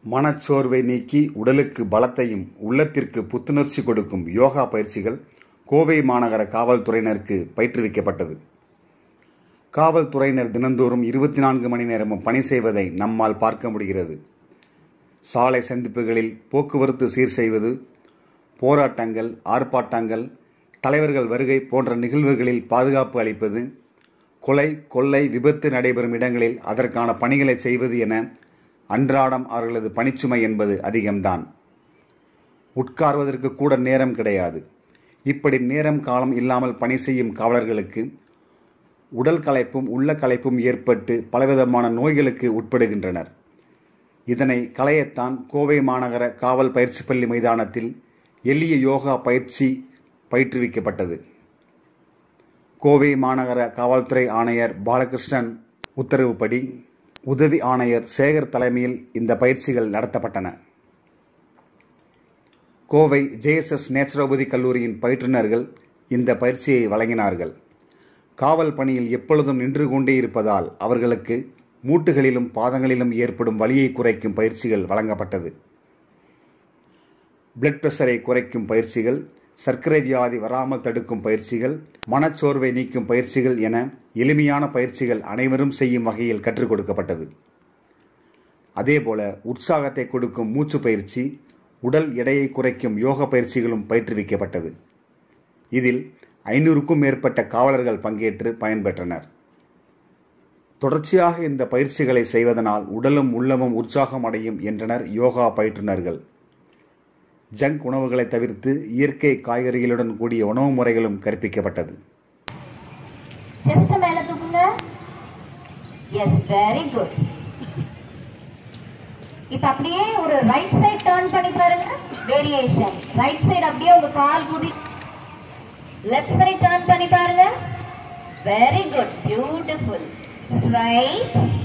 மனச்சோர்வை நீக்கி உடலுக்கு பலத்தையும் உள்ளத்திற்கு புத்துணர்ச்சி கொடுக்கும் யோகா பயிற்சிகள் கோவை மாநகர காவல்துறையினருக்கு பயிற்றுவிக்கப்பட்டது காவல்துறையினர் தினந்தோறும் இருபத்தி நான்கு மணி நேரமும் பணி செய்வதை நம்மால் பார்க்க முடிகிறது சாலை சந்திப்புகளில் போக்குவரத்து சீர் செய்வது போராட்டங்கள் ஆர்ப்பாட்டங்கள் தலைவர்கள் வருகை போன்ற நிகழ்வுகளில் பாதுகாப்பு அளிப்பது கொலை கொள்ளை விபத்து நடைபெறும் இடங்களில் அதற்கான பணிகளை செய்வது என அன்றாடம் அவர்களது பணிச்சுமை என்பது அதிகம்தான் உட்கார்வதற்கு கூட நேரம் கிடையாது இப்படி நேரம் காலம் இல்லாமல் பணி செய்யும் காவலர்களுக்கு உடல் களைப்பும் உள்ள களைப்பும் ஏற்பட்டு பலவிதமான நோய்களுக்கு உட்படுகின்றனர் இதனை களையத்தான் கோவை மாநகர காவல் பயிற்சி பள்ளி மைதானத்தில் எளிய யோகா பயிற்சி பயிற்றுவிக்கப்பட்டது கோவை மாநகர காவல்துறை ஆணையர் பாலகிருஷ்ணன் உத்தரவுப்படி உதவி ஆணையர் சேகர் தலைமையில் இந்த பயிற்சிகள் நடத்தப்பட்டன கோவை ஜேஎஸ்எஸ் நேச்சுரோபதி கல்லூரியின் பயிற்றுனர்கள் இந்த பயிற்சியை வழங்கினார்கள் காவல் பணியில் எப்பொழுதும் நின்று கொண்டே இருப்பதால் அவர்களுக்கு மூட்டுகளிலும் பாதங்களிலும் ஏற்படும் வலியை குறைக்கும் பயிற்சிகள் வழங்கப்பட்டது பிளட் பிரஷரை குறைக்கும் பயிற்சிகள் சர்க்கரை வியாதி வராமல் தடுக்கும் பயிற்சிகள் மனச்சோர்வை நீக்கும் பயிற்சிகள் என எளிமையான பயிற்சிகள் அனைவரும் செய்யும் வகையில் கற்றுக் கொடுக்கப்பட்டது அதேபோல உற்சாகத்தை கொடுக்கும் மூச்சு பயிற்சி உடல் எடையை குறைக்கும் யோக பயிற்சிகளும் பயிற்றுவிக்கப்பட்டது இதில் ஐநூறுக்கும் மேற்பட்ட காவலர்கள் பங்கேற்று பயன்பெற்றனர் தொடர்ச்சியாக இந்த பயிற்சிகளை செய்வதனால் உடலும் உள்ளமும் உற்சாகம் அடையும் என்றனர் யோகா பயிற்றுனர்கள் ஜங்க் உணவுகளை தவிர்த்து இயற்கை காய்கறிகளுடன் கூடிய உணவு முறைகளும் கற்பிக்கப்பட்டது செஸ்ட் மேல தூக்குங்க எஸ் வெரி குட் இப்ப அப்படியே ஒரு ரைட் சைடு டர்ன் பண்ணி பாருங்க வேரியேஷன் ரைட் சைடு அப்படியே உங்க கால் குதி லெஃப்ட் சைடு டர்ன் பண்ணி பாருங்க வெரி குட் பியூட்டிஃபுல் ஸ்ட்ரைட்